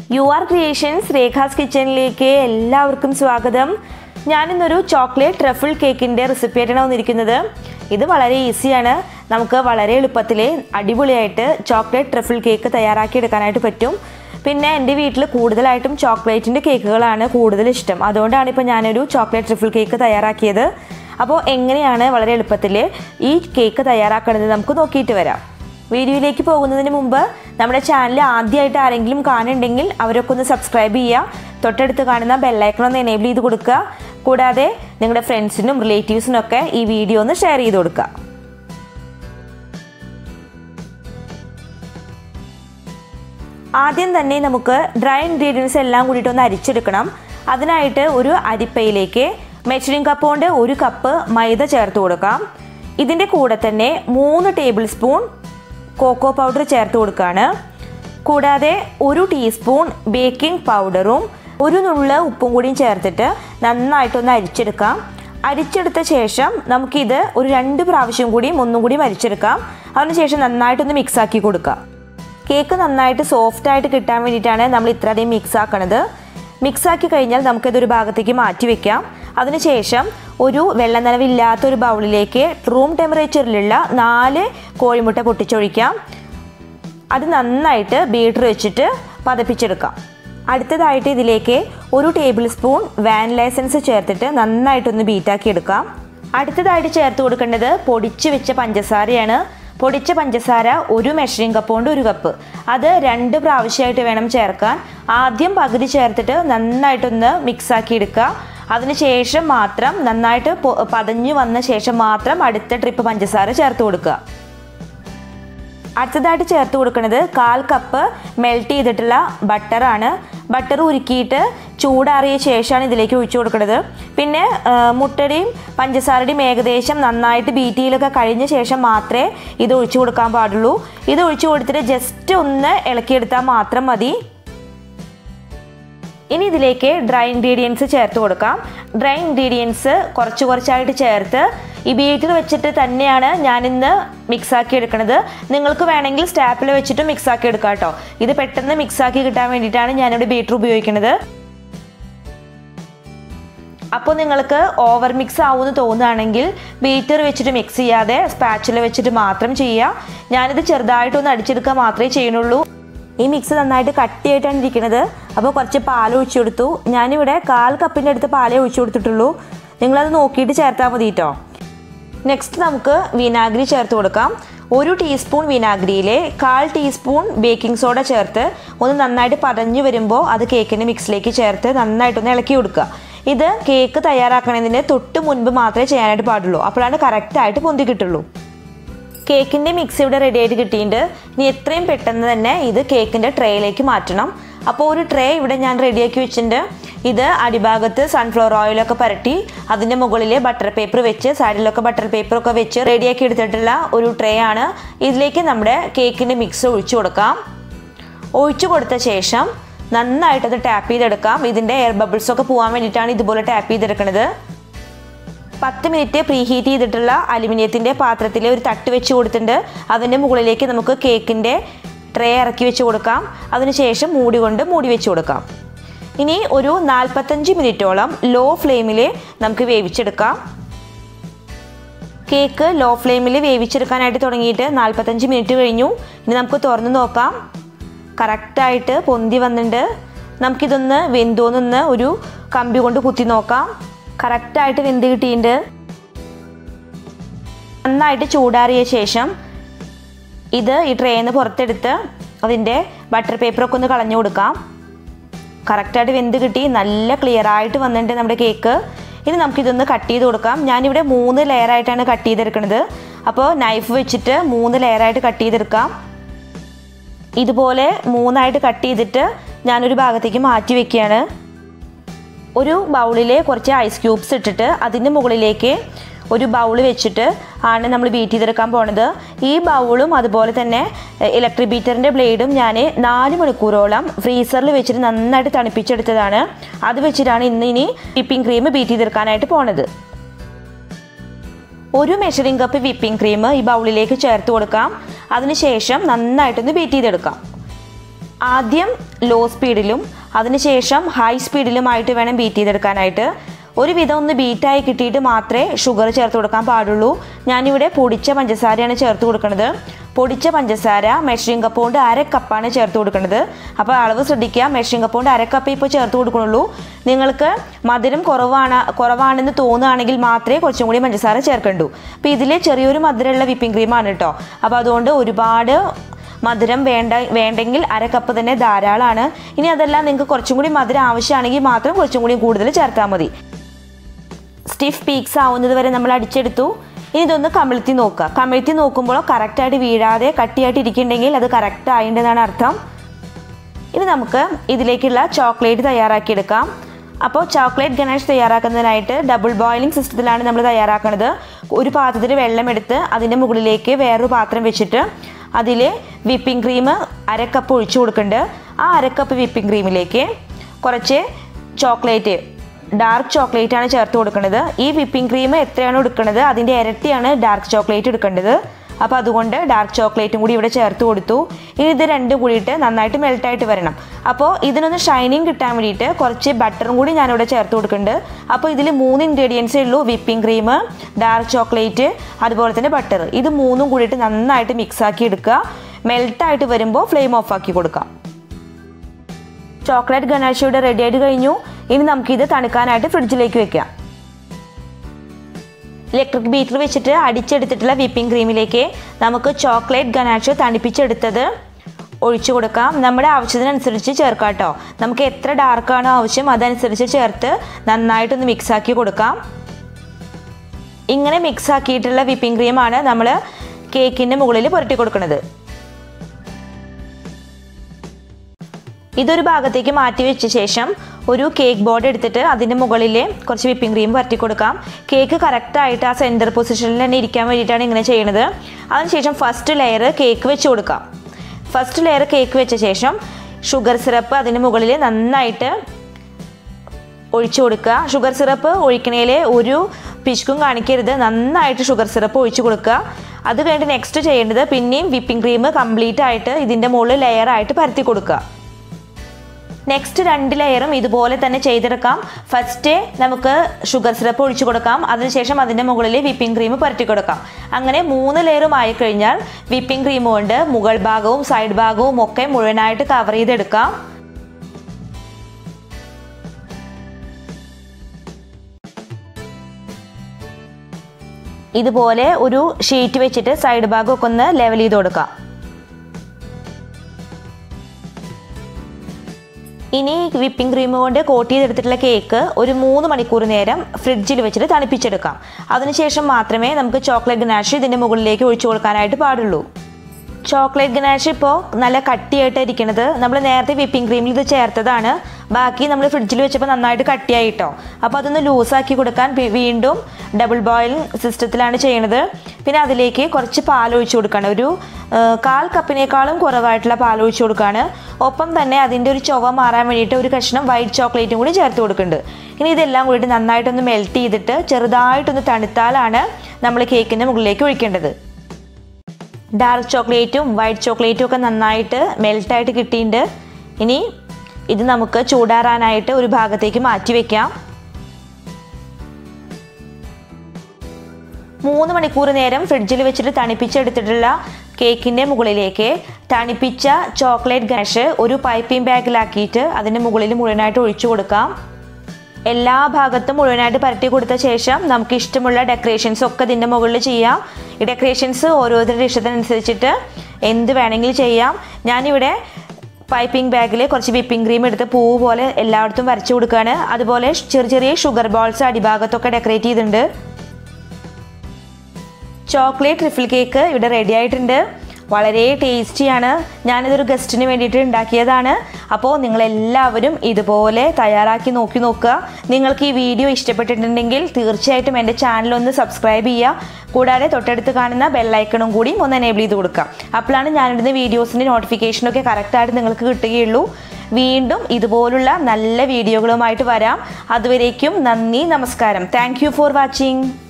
you are creations രേഖാസ് കിച്ചണിലേക്ക് എല്ലാവർക്കും സ്വാഗതം ഞാനിന്നൊരു ചോക്ലേറ്റ് ട്രഫിൾ കേക്കിൻ്റെ റെസിപ്പി ആയിട്ടാണ് വന്നിരിക്കുന്നത് ഇത് വളരെ ഈസിയാണ് നമുക്ക് വളരെ എളുപ്പത്തിൽ അടിപൊളിയായിട്ട് ചോക്ലേറ്റ് ട്രഫിൾ കേക്ക് തയ്യാറാക്കി എടുക്കാനായിട്ട് പറ്റും പിന്നെ എൻ്റെ വീട്ടിൽ കൂടുതലായിട്ടും ചോക്ലേറ്റിൻ്റെ കേക്കുകളാണ് കൂടുതൽ ഇഷ്ടം അതുകൊണ്ടാണ് ഇപ്പോൾ ഞാനൊരു ചോക്ലേറ്റ് ട്രിഫിൾ കേക്ക് തയ്യാറാക്കിയത് അപ്പോൾ എങ്ങനെയാണ് വളരെ എളുപ്പത്തിൽ ഈ കേക്ക് തയ്യാറാക്കുന്നത് നമുക്ക് നോക്കിയിട്ട് വരാം വീഡിയോയിലേക്ക് പോകുന്നതിന് മുമ്പ് നമ്മുടെ ചാനൽ ആദ്യമായിട്ട് ആരെങ്കിലും കാണുന്നുണ്ടെങ്കിൽ അവരൊക്കെ ഒന്ന് സബ്സ്ക്രൈബ് ചെയ്യുക തൊട്ടടുത്ത് കാണുന്ന ബെല്ലൈക്കൺ ഒന്ന് എനേബിൾ ചെയ്ത് കൊടുക്കുക കൂടാതെ നിങ്ങളുടെ ഫ്രണ്ട്സിനും റിലേറ്റീവ്സിനും ഒക്കെ ഈ വീഡിയോ ഒന്ന് ഷെയർ ചെയ്ത് കൊടുക്കുക ആദ്യം തന്നെ നമുക്ക് ഡ്രൈ ഇൻഗ്രീഡിയൻസ് എല്ലാം കൂടിയിട്ട് ഒന്ന് അരിച്ചെടുക്കണം അതിനായിട്ട് ഒരു അരിപ്പയിലേക്ക് മെഷറിംഗ് കപ്പ് കൊണ്ട് ഒരു കപ്പ് മൈദ ചേർത്ത് കൊടുക്കാം ഇതിൻ്റെ കൂടെ തന്നെ മൂന്ന് ടേബിൾ സ്പൂൺ കോക്കോ പൗഡർ ചേർത്ത് കൊടുക്കുകയാണ് കൂടാതെ ഒരു ടീസ്പൂൺ ബേക്കിംഗ് പൗഡറും ഒരു നുള്ള ഉപ്പും കൂടിയും ചേർത്തിട്ട് നന്നായിട്ടൊന്ന് അരിച്ചെടുക്കാം അരിച്ചെടുത്ത ശേഷം നമുക്കിത് ഒരു രണ്ട് പ്രാവശ്യം കൂടിയും ഒന്നും കൂടിയും അരിച്ചെടുക്കാം അതിനുശേഷം നന്നായിട്ടൊന്ന് മിക്സ് ആക്കി കൊടുക്കാം കേക്ക് നന്നായിട്ട് സോഫ്റ്റ് ആയിട്ട് കിട്ടാൻ വേണ്ടിയിട്ടാണ് നമ്മൾ ഇത്രയധികം മിക്സ് ആക്കണത് മിക്സ് ആക്കി കഴിഞ്ഞാൽ നമുക്കിതൊരു ഭാഗത്തേക്ക് മാറ്റി വെക്കാം അതിനുശേഷം ഒരു വെള്ള നനവില്ലാത്ത ഒരു ബൗളിലേക്ക് റൂം ടെമ്പറേച്ചറിലുള്ള നാല് കോഴിമുട്ട പൊട്ടിച്ചൊഴിക്കാം അത് നന്നായിട്ട് ബീറ്റർ വെച്ചിട്ട് പതപ്പിച്ചെടുക്കാം അടുത്തതായിട്ട് ഇതിലേക്ക് ഒരു ടേബിൾ സ്പൂൺ വാനില എസൻസ് ചേർത്തിട്ട് നന്നായിട്ടൊന്ന് ബീറ്റാക്കി എടുക്കാം അടുത്തതായിട്ട് ചേർത്ത് കൊടുക്കേണ്ടത് പൊടിച്ച് വെച്ച പഞ്ചസാരയാണ് പൊടിച്ച പഞ്ചസാര ഒരു മെഷറിംഗ് കപ്പ് കൊണ്ട് ഒരു കപ്പ് അത് രണ്ട് പ്രാവശ്യമായിട്ട് വേണം ചേർക്കാൻ ആദ്യം പകുതി ചേർത്തിട്ട് നന്നായിട്ടൊന്ന് മിക്സ് ആക്കി എടുക്കുക അതിനുശേഷം മാത്രം നന്നായിട്ട് പതഞ്ഞു വന്ന ശേഷം മാത്രം അടുത്ത ട്രിപ്പ് പഞ്ചസാര ചേർത്ത് കൊടുക്കുക അടുത്തതായിട്ട് ചേർത്ത് കൊടുക്കുന്നത് കാൽ കപ്പ് മെൽറ്റ് ചെയ്തിട്ടുള്ള ബട്ടറാണ് ബട്ടർ ഉരുക്കിയിട്ട് ചൂടാറിയ ശേഷമാണ് ഇതിലേക്ക് ഒഴിച്ചു കൊടുക്കുന്നത് പിന്നെ മുട്ടയുടെയും പഞ്ചസാരയുടെയും ഏകദേശം നന്നായിട്ട് ബീറ്റിയിലൊക്കെ കഴിഞ്ഞ ശേഷം മാത്രമേ ഇത് ഒഴിച്ചു കൊടുക്കാൻ പാടുള്ളൂ ഇത് ഒഴിച്ചു കൊടുത്തിട്ട് ജസ്റ്റ് ഒന്ന് ഇളക്കിയെടുത്താൽ മാത്രം മതി ഇനി ഇതിലേക്ക് ഡ്രൈ ഇൻഗ്രീഡിയൻസ് ചേർത്ത് കൊടുക്കാം ഡ്രൈ ഇൻഗ്രീഡിയൻസ് കുറച്ച് കുറച്ചായിട്ട് ചേർത്ത് ഈ ബീറ്റർ വെച്ചിട്ട് തന്നെയാണ് ഞാനിന്ന് മിക്സ് ആക്കി എടുക്കുന്നത് നിങ്ങൾക്ക് വേണമെങ്കിൽ സ്റ്റാപ്പിൽ വെച്ചിട്ട് മിക്സ് ആക്കി എടുക്കാം കേട്ടോ ഇത് പെട്ടെന്ന് മിക്സ് ആക്കി കിട്ടാൻ വേണ്ടിയിട്ടാണ് ഞാനിവിടെ ബീറ്റർ ഉപയോഗിക്കുന്നത് അപ്പോൾ നിങ്ങൾക്ക് ഓവർ മിക്സ് ആവുമെന്ന് തോന്നുകയാണെങ്കിൽ ബീറ്റർ വെച്ചിട്ട് മിക്സ് ചെയ്യാതെ സ്പാച്ചിൽ വെച്ചിട്ട് മാത്രം ചെയ്യുക ഞാനിത് ചെറുതായിട്ടൊന്ന് അടിച്ചെടുക്കുക മാത്രമേ ചെയ്യുന്നുള്ളൂ ഈ മിക്സ് നന്നായിട്ട് കട്ടിയായിട്ടാണ് ഇരിക്കുന്നത് അപ്പോൾ കുറച്ച് പാൽ ഒഴിച്ചു കൊടുത്തു ഞാനിവിടെ കാൽ കപ്പിൻ്റെ അടുത്ത് പാലേ ഒഴിച്ചു കൊടുത്തിട്ടുള്ളൂ നിങ്ങളത് നോക്കിയിട്ട് ചേർത്താൽ മതി കേട്ടോ നെക്സ്റ്റ് നമുക്ക് വിനാഗിരി ചേർത്ത് കൊടുക്കാം ഒരു ടീസ്പൂൺ വിനാഗിരിയിലെ കാൽ ടീസ്പൂൺ ബേക്കിംഗ് സോഡ ചേർത്ത് ഒന്ന് നന്നായിട്ട് പതഞ്ഞു വരുമ്പോൾ അത് കേക്കിൻ്റെ മിക്സിലേക്ക് ചേർത്ത് നന്നായിട്ടൊന്ന് ഇളക്കി കൊടുക്കുക ഇത് കേക്ക് തയ്യാറാക്കണതിന് തൊട്ട് മുൻപ് മാത്രമേ ചെയ്യാനായിട്ട് പാടുള്ളൂ അപ്പോഴാണ് കറക്റ്റായിട്ട് പൊന്തി കിട്ടുള്ളൂ കേക്കിൻ്റെ മിക്സ് ഇവിടെ റെഡി ആയിട്ട് കിട്ടിയിട്ടുണ്ട് ഇനി എത്രയും പെട്ടെന്ന് തന്നെ ഇത് കേക്കിൻ്റെ ട്രേയിലേക്ക് മാറ്റണം അപ്പോൾ ഒരു ട്രേ ഇവിടെ ഞാൻ റെഡിയാക്കി വെച്ചിട്ടുണ്ട് ഇത് അടിഭാഗത്ത് സൺഫ്ലവർ ഓയിലൊക്കെ പുരട്ടി അതിൻ്റെ മുകളിൽ ബട്ടർ പേപ്പർ വെച്ച് സൈഡിലൊക്കെ ബട്ടർ പേപ്പറൊക്കെ വെച്ച് റെഡിയാക്കി എടുത്തിട്ടുള്ള ഒരു ട്രേ ആണ് ഇതിലേക്ക് നമ്മുടെ കേക്കിൻ്റെ മിക്സ് ഒഴിച്ചു കൊടുക്കാം ഒഴിച്ചു കൊടുത്ത ശേഷം നന്നായിട്ട് അത് ടാപ്പ് ചെയ്തെടുക്കാം ഇതിൻ്റെ എയർ ബബിൾസ് ഒക്കെ പോകാൻ വേണ്ടിയിട്ടാണ് ഇതുപോലെ ടാപ്പ് ചെയ്തെടുക്കുന്നത് പത്ത് മിനിറ്റ് പ്രീ ഹീറ്റ് ചെയ്തിട്ടുള്ള അലുമിനിയത്തിൻ്റെ പാത്രത്തിൽ ഒരു തട്ട് വെച്ച് കൊടുത്തിട്ടുണ്ട് അതിൻ്റെ മുകളിലേക്ക് നമുക്ക് കേക്കിൻ്റെ ട്രേ ഇറക്കി വെച്ച് കൊടുക്കാം അതിനുശേഷം മൂടി കൊണ്ട് മൂടി വെച്ച് കൊടുക്കാം ഇനി ഒരു നാൽപ്പത്തഞ്ച് മിനിറ്റോളം ലോ ഫ്ലെയിമിൽ നമുക്ക് വേവിച്ചെടുക്കാം കേക്ക് ലോ ഫ്ലെയിമിൽ വേവിച്ചെടുക്കാനായിട്ട് തുടങ്ങിയിട്ട് നാൽപ്പത്തഞ്ച് മിനിറ്റ് കഴിഞ്ഞു ഇനി നമുക്ക് തുറന്ന് നോക്കാം കറക്റ്റായിട്ട് പൊന്തി വന്നിട്ടുണ്ട് നമുക്കിതൊന്ന് വെന്തോന്നൊന്ന് ഒരു കമ്പി കൊണ്ട് കുത്തി നോക്കാം കറക്റ്റായിട്ട് വെന്ത് കിട്ടിയിട്ടുണ്ട് നന്നായിട്ട് ചൂടാറിയ ശേഷം ഇത് ഈ ട്രേന്ന് പുറത്തെടുത്ത് അതിൻ്റെ ബട്ടർ പേപ്പറൊക്കെ ഒന്ന് കളഞ്ഞു കൊടുക്കാം കറക്റ്റായിട്ട് വെന്ത് കിട്ടി നല്ല ക്ലിയർ ആയിട്ട് വന്നിട്ടുണ്ട് നമ്മുടെ കേക്ക് ഇനി നമുക്കിതൊന്ന് കട്ട് ചെയ്ത് കൊടുക്കാം ഞാനിവിടെ മൂന്ന് ലെയറായിട്ടാണ് കട്ട് ചെയ്തെടുക്കുന്നത് അപ്പോൾ നൈഫ് വെച്ചിട്ട് മൂന്ന് ലെയറായിട്ട് കട്ട് ചെയ്തെടുക്കാം ഇതുപോലെ മൂന്നായിട്ട് കട്ട് ചെയ്തിട്ട് ഞാനൊരു ഭാഗത്തേക്ക് മാറ്റി വെക്കുകയാണ് ഒരു ബൗളിൽ കുറച്ച് ഐസ് ക്യൂബ്സ് ഇട്ടിട്ട് അതിൻ്റെ മുകളിലേക്ക് ഒരു ബൗൾ വെച്ചിട്ട് ആണ് നമ്മൾ ബീറ്റ് ചെയ്തെടുക്കാൻ പോണത് ഈ ബൗളും അതുപോലെ തന്നെ ഇലക്ട്രിക് ബീറ്ററിൻ്റെ ബ്ലേഡും ഞാൻ നാല് മണിക്കൂറോളം ഫ്രീസറിൽ വെച്ചിട്ട് നന്നായിട്ട് തണുപ്പിച്ചെടുത്തതാണ് അത് വെച്ചിട്ടാണ് ഇന്ന് ഇനി വിപ്പിംഗ് ക്രീം ബീറ്റ് ചെയ്തെടുക്കാനായിട്ട് പോണത് ഒരു മെഷറിംഗ് കപ്പ് വിപ്പിംഗ് ക്രീം ഈ ബൗളിലേക്ക് ചേർത്ത് കൊടുക്കാം അതിനുശേഷം നന്നായിട്ടൊന്ന് ബീറ്റ് ചെയ്തെടുക്കാം ആദ്യം ലോ സ്പീഡിലും അതിനുശേഷം ഹൈ സ്പീഡിലുമായിട്ട് വേണം ബീറ്റ് ചെയ്തെടുക്കാനായിട്ട് ഒരുവിധം ഒന്ന് ബീറ്റായി കിട്ടിയിട്ട് മാത്രമേ ഷുഗർ ചേർത്ത് കൊടുക്കാൻ പാടുള്ളൂ ഞാനിവിടെ പൊടിച്ച പഞ്ചസാരയാണ് ചേർത്ത് കൊടുക്കുന്നത് പൊടിച്ച പഞ്ചസാര മെഷറിംഗ് കപ്പ് കൊണ്ട് അര കപ്പാണ് ചേർത്ത് കൊടുക്കുന്നത് അപ്പോൾ അളവ് ശ്രദ്ധിക്കുക മെഷറിംഗ് കപ്പ് കൊണ്ട് അര കപ്പ് ഇപ്പോൾ ചേർത്ത് കൊടുക്കണുള്ളൂ നിങ്ങൾക്ക് മധുരം കുറവാണ് കുറവാണെന്ന് തോന്നുകയാണെങ്കിൽ മാത്രമേ കുറച്ചും കൂടി പഞ്ചസാര ചേർക്കണ്ടൂ അപ്പോൾ ഇതിൽ ചെറിയൊരു മധുരമുള്ള വിപ്പിംഗ് ക്രീമാണ് കേട്ടോ അപ്പോൾ അതുകൊണ്ട് ഒരുപാട് മധുരം വേണ്ട വേണ്ടെങ്കിൽ അര കപ്പ് തന്നെ ധാരാളമാണ് ഇനി അതല്ല നിങ്ങൾക്ക് കുറച്ചും കൂടി മധുരം ആവശ്യമാണെങ്കിൽ മാത്രം കുറച്ചും കൂടി കൂടുതൽ ചേർത്താൽ മതി സ്റ്റിഫ് പീക്സ് ആവുന്നത് വരെ നമ്മൾ അടിച്ചെടുത്തു ഇനി ഇതൊന്ന് കമിഴ്ത്തി നോക്കുക കമിഴ്ത്തി നോക്കുമ്പോൾ കറക്റ്റായിട്ട് വീഴാതെ കട്ടിയായിട്ട് ഇരിക്കുന്നുണ്ടെങ്കിൽ അത് കറക്റ്റ് ആയിട്ടുണ്ടെന്നാണ് അർത്ഥം ഇനി നമുക്ക് ഇതിലേക്കുള്ള ചോക്ലേറ്റ് തയ്യാറാക്കിയെടുക്കാം അപ്പോൾ ചോക്ലേറ്റ് ഗണേഷ് തയ്യാറാക്കുന്നതിനായിട്ട് ഡബിൾ ബോയിലിംഗ് സിസ്റ്റത്തിലാണ് നമ്മൾ തയ്യാറാക്കുന്നത് ഒരു പാത്രത്തിൽ വെള്ളമെടുത്ത് അതിൻ്റെ മുകളിലേക്ക് വേറൊരു പാത്രം വെച്ചിട്ട് അതിൽ വിപ്പിംഗ് ക്രീം അരക്കപ്പ് ഒഴിച്ചു കൊടുക്കുന്നുണ്ട് ആ അരക്കപ്പ് വിപ്പിംഗ് ക്രീമിലേക്ക് കുറച്ച് ചോക്ലേറ്റ് ഡാർക്ക് ചോക്ലേറ്റ് ആണ് ചേർത്ത് കൊടുക്കുന്നത് ഈ വിപ്പിംഗ് ക്രീം എത്രയാണോ എടുക്കുന്നത് അതിൻ്റെ ഇരട്ടിയാണ് ഡാർക്ക് ചോക്ലേറ്റ് എടുക്കേണ്ടത് അപ്പോൾ അതുകൊണ്ട് ഡാർക്ക് ചോക്ലേറ്റും കൂടി ഇവിടെ ചേർത്ത് കൊടുത്തു ഇനി ഇത് രണ്ടും കൂടിയിട്ട് നന്നായിട്ട് മെൽട്ടായിട്ട് വരണം അപ്പോൾ ഇതിനൊന്ന് ഷൈനിങ് കിട്ടാൻ വേണ്ടിയിട്ട് കുറച്ച് ബട്ടറും കൂടി ഞാനിവിടെ ചേർത്ത് കൊടുക്കുന്നുണ്ട് അപ്പോൾ ഇതിൽ മൂന്ന് ഇൻഗ്രീഡിയൻസേ ഉള്ളൂ വിപ്പിംഗ് ക്രീം ഡാർക്ക് ചോക്ലേറ്റ് അതുപോലെ തന്നെ ബട്ടർ ഇത് മൂന്നും കൂടിയിട്ട് നന്നായിട്ട് മിക്സ് ആക്കി എടുക്കുക മെൽട്ടായിട്ട് വരുമ്പോൾ ഫ്ലെയിം ഓഫ് ആക്കി കൊടുക്കാം ചോക്ലേറ്റ് ഗണേഷ് ഇവിടെ റെഡി ആയിട്ട് കഴിഞ്ഞു ഇനി നമുക്കിത് തണുക്കാനായിട്ട് ഫ്രിഡ്ജിലേക്ക് വെക്കാം ഇലക്ട്രിക് ബീറ്റർ വെച്ചിട്ട് അടിച്ചെടുത്തിട്ടുള്ള വിപ്പിംഗ് ക്രീമിലേക്ക് നമുക്ക് ചോക്ലേറ്റ് ഗനാഷ് തണുപ്പിച്ചെടുത്തത് ഒഴിച്ചു കൊടുക്കാം നമ്മുടെ ആവശ്യത്തിനനുസരിച്ച് ചേർക്കാം കേട്ടോ നമുക്ക് എത്ര ഡാർക്കാണോ ആവശ്യം അതനുസരിച്ച് ചേർത്ത് നന്നായിട്ടൊന്ന് മിക്സ് ആക്കി കൊടുക്കാം ഇങ്ങനെ മിക്സ് ആക്കിയിട്ടുള്ള വിപ്പിംഗ് ക്രീമാണ് നമ്മൾ കേക്കിൻ്റെ മുകളിൽ പുരട്ടി കൊടുക്കുന്നത് ഇതൊരു ഭാഗത്തേക്ക് മാറ്റി വെച്ച ശേഷം ഒരു കേക്ക് ബോർഡ് എടുത്തിട്ട് അതിൻ്റെ മുകളിൽ കുറച്ച് വിപ്പിംഗ് ക്രീം പരത്തി കൊടുക്കാം കേക്ക് കറക്റ്റായിട്ട് ആ സെൻറ്റർ പൊസിഷനിൽ തന്നെ ഇരിക്കാൻ വേണ്ടിയിട്ടാണ് ഇങ്ങനെ ചെയ്യുന്നത് അതിനുശേഷം ഫസ്റ്റ് ലെയർ കേക്ക് വെച്ച് കൊടുക്കാം ഫസ്റ്റ് ലെയർ കേക്ക് വെച്ച ശേഷം ഷുഗർ സിറപ്പ് അതിന് മുകളിൽ നന്നായിട്ട് ഒഴിച്ചു കൊടുക്കുക ഷുഗർ സിറപ്പ് ഒഴിക്കണേൽ ഒരു പിശുക്കും കാണിക്കരുത് നന്നായിട്ട് ഷുഗർ സിറപ്പ് ഒഴിച്ചു കൊടുക്കുക അത് കഴിഞ്ഞിട്ട് നെക്സ്റ്റ് ചെയ്യേണ്ടത് പിന്നെയും വിപ്പിംഗ് ക്രീം കംപ്ലീറ്റ് ആയിട്ട് ഇതിൻ്റെ മുകളിൽ ലെയർ ആയിട്ട് പരത്തി കൊടുക്കുക നെക്സ്റ്റ് രണ്ട് ലെയറും ഇതുപോലെ തന്നെ ചെയ്തെടുക്കാം ഫസ്റ്റ് നമുക്ക് ഷുഗർ സിറപ്പ് ഒഴിച്ചു കൊടുക്കാം അതിനുശേഷം അതിൻ്റെ മുകളിൽ വിപ്പിംഗ് ക്രീം പുരട്ടി കൊടുക്കാം അങ്ങനെ മൂന്ന് ലെയറും ആയി കഴിഞ്ഞാൽ വിപ്പിംഗ് ക്രീം കൊണ്ട് മുകൾ ഭാഗവും സൈഡ് ഭാഗവും ഒക്കെ മുഴുവനായിട്ട് കവർ ചെയ്തെടുക്കാം ഇതുപോലെ ഒരു ഷീറ്റ് വെച്ചിട്ട് സൈഡ് ഭാഗമൊക്കെ ഒന്ന് ലെവൽ ചെയ്ത് കൊടുക്കാം ഇനി വിപ്പിംഗ് ക്രീം കൊണ്ട് കോട്ട് ചെയ്തെടുത്തിട്ടുള്ള കേക്ക് ഒരു മൂന്ന് മണിക്കൂർ നേരം ഫ്രിഡ്ജിൽ വെച്ചിട്ട് തണുപ്പിച്ചെടുക്കാം അതിനുശേഷം മാത്രമേ നമുക്ക് ചോക്ലേറ്റ് ഗനാഷ് ഇതിൻ്റെ മുകളിലേക്ക് ഒഴിച്ചു കൊടുക്കാനായിട്ട് പാടുള്ളൂ ചോക്ലേറ്റ് ഗനാഷ് ഇപ്പോൾ നല്ല കട്ടിയായിട്ട് ഇരിക്കുന്നത് നമ്മൾ നേരത്തെ വിപ്പിംഗ് ക്രീമിൽ ഇത് ചേർത്തതാണ് ബാക്കി നമ്മൾ ഫ്രിഡ്ജിൽ വെച്ചപ്പോൾ നന്നായിട്ട് കട്ടിയായിട്ടോ അപ്പോൾ അതൊന്ന് ലൂസാക്കി കൊടുക്കാൻ വി- വീണ്ടും ഡബിൾ ബോയിലിംഗ് സിസ്റ്റത്തിലാണ് ചെയ്യണത് പിന്നെ അതിലേക്ക് കുറച്ച് പാൽ ഒഴിച്ചു കൊടുക്കണം ഒരു ആ, കാൽ കപ്പിനേക്കാളും കുറവായിട്ടുള്ള പാൽ ഒഴിച്ചു കൊടുക്കുകയാണ് ഒപ്പം തന്നെ അതിൻ്റെ ഒരു ചൊവ മാറാൻ വേണ്ടിയിട്ട് ഒരു കഷ്ണം വൈറ്റ് ചോക്ലേറ്റും കൂടി ചേർത്ത് കൊടുക്കുന്നുണ്ട് ഇനി ഇതെല്ലാം കൂടിയിട്ട് നന്നായിട്ടൊന്ന് മെൽറ്റ് ചെയ്തിട്ട് ചെറുതായിട്ടൊന്ന് തണുത്താലാണ് നമ്മൾ കേക്കിൻ്റെ മുകളിലേക്ക് ഒഴിക്കേണ്ടത് ഡാർക്ക് ചോക്ലേറ്റും വൈറ്റ് ചോക്ലേറ്റും ഒക്കെ നന്നായിട്ട് മെൽട്ടായിട്ട് കിട്ടിയിട്ടുണ്ട് ഇനി ഇത് നമുക്ക് ചൂടാറാനായിട്ട് ഒരു ഭാഗത്തേക്ക് മാറ്റി വെക്കാം മൂന്ന് മണിക്കൂർ നേരം ഫ്രിഡ്ജിൽ വെച്ചിട്ട് തണുപ്പിച്ചെടുത്തിട്ടുള്ള കേക്കിൻ്റെ മുകളിലേക്ക് തണുപ്പിച്ച ചോക്ലേറ്റ് ഗാഷ് ഒരു പൈപ്പിംഗ് ബാഗിലാക്കിയിട്ട് അതിൻ്റെ മുകളിൽ മുഴുവനായിട്ട് ഒഴിച്ചു കൊടുക്കാം എല്ലാ ഭാഗത്തും മുഴുവനായിട്ട് പരട്ടി കൊടുത്ത ശേഷം നമുക്ക് ഇഷ്ടമുള്ള ഡെക്കറേഷൻസ് ഒക്കെ ഇതിൻ്റെ മുകളിൽ ചെയ്യാം ഈ ഡെക്കറേഷൻസ് ഓരോരുത്തരുടെ ഇഷ്ടത്തിനനുസരിച്ചിട്ട് എന്ത് വേണമെങ്കിലും ചെയ്യാം ഞാനിവിടെ പൈപ്പിംഗ് ബാഗിൽ കുറച്ച് വിപ്പിംഗ് ക്രീം എടുത്ത് പൂവ് പോലെ എല്ലായിടത്തും വരച്ചു കൊടുക്കുകയാണ് അതുപോലെ ചെറിയ ചെറിയ ഷുഗർ ബോൾസ് അടിഭാഗത്തൊക്കെ ഡെക്കറേറ്റ് ചെയ്തിട്ടുണ്ട് ചോക്ലേറ്റ് ട്രിഫിൾ കേക്ക് ഇവിടെ റെഡി ആയിട്ടുണ്ട് വളരെ ടേസ്റ്റിയാണ് ഞാനിതൊരു ഗസ്റ്റിന് വേണ്ടിയിട്ട് ഉണ്ടാക്കിയതാണ് അപ്പോൾ നിങ്ങളെല്ലാവരും ഇതുപോലെ തയ്യാറാക്കി നോക്കി നോക്കുക നിങ്ങൾക്ക് ഈ വീഡിയോ ഇഷ്ടപ്പെട്ടിട്ടുണ്ടെങ്കിൽ തീർച്ചയായിട്ടും എൻ്റെ ചാനൽ ഒന്ന് സബ്സ്ക്രൈബ് ചെയ്യുക കൂടാതെ തൊട്ടടുത്ത് കാണുന്ന ബെല്ലൈക്കണും കൂടി ഒന്ന് എനേബിൾ ചെയ്ത് കൊടുക്കുക അപ്പോഴാണ് ഞാനിടുന്ന വീഡിയോസിൻ്റെ നോട്ടിഫിക്കേഷനൊക്കെ കറക്റ്റായിട്ട് നിങ്ങൾക്ക് കിട്ടുകയുള്ളൂ വീണ്ടും ഇതുപോലുള്ള നല്ല വീഡിയോകളുമായിട്ട് വരാം അതുവരേക്കും നന്ദി നമസ്കാരം താങ്ക് ഫോർ വാച്ചിങ്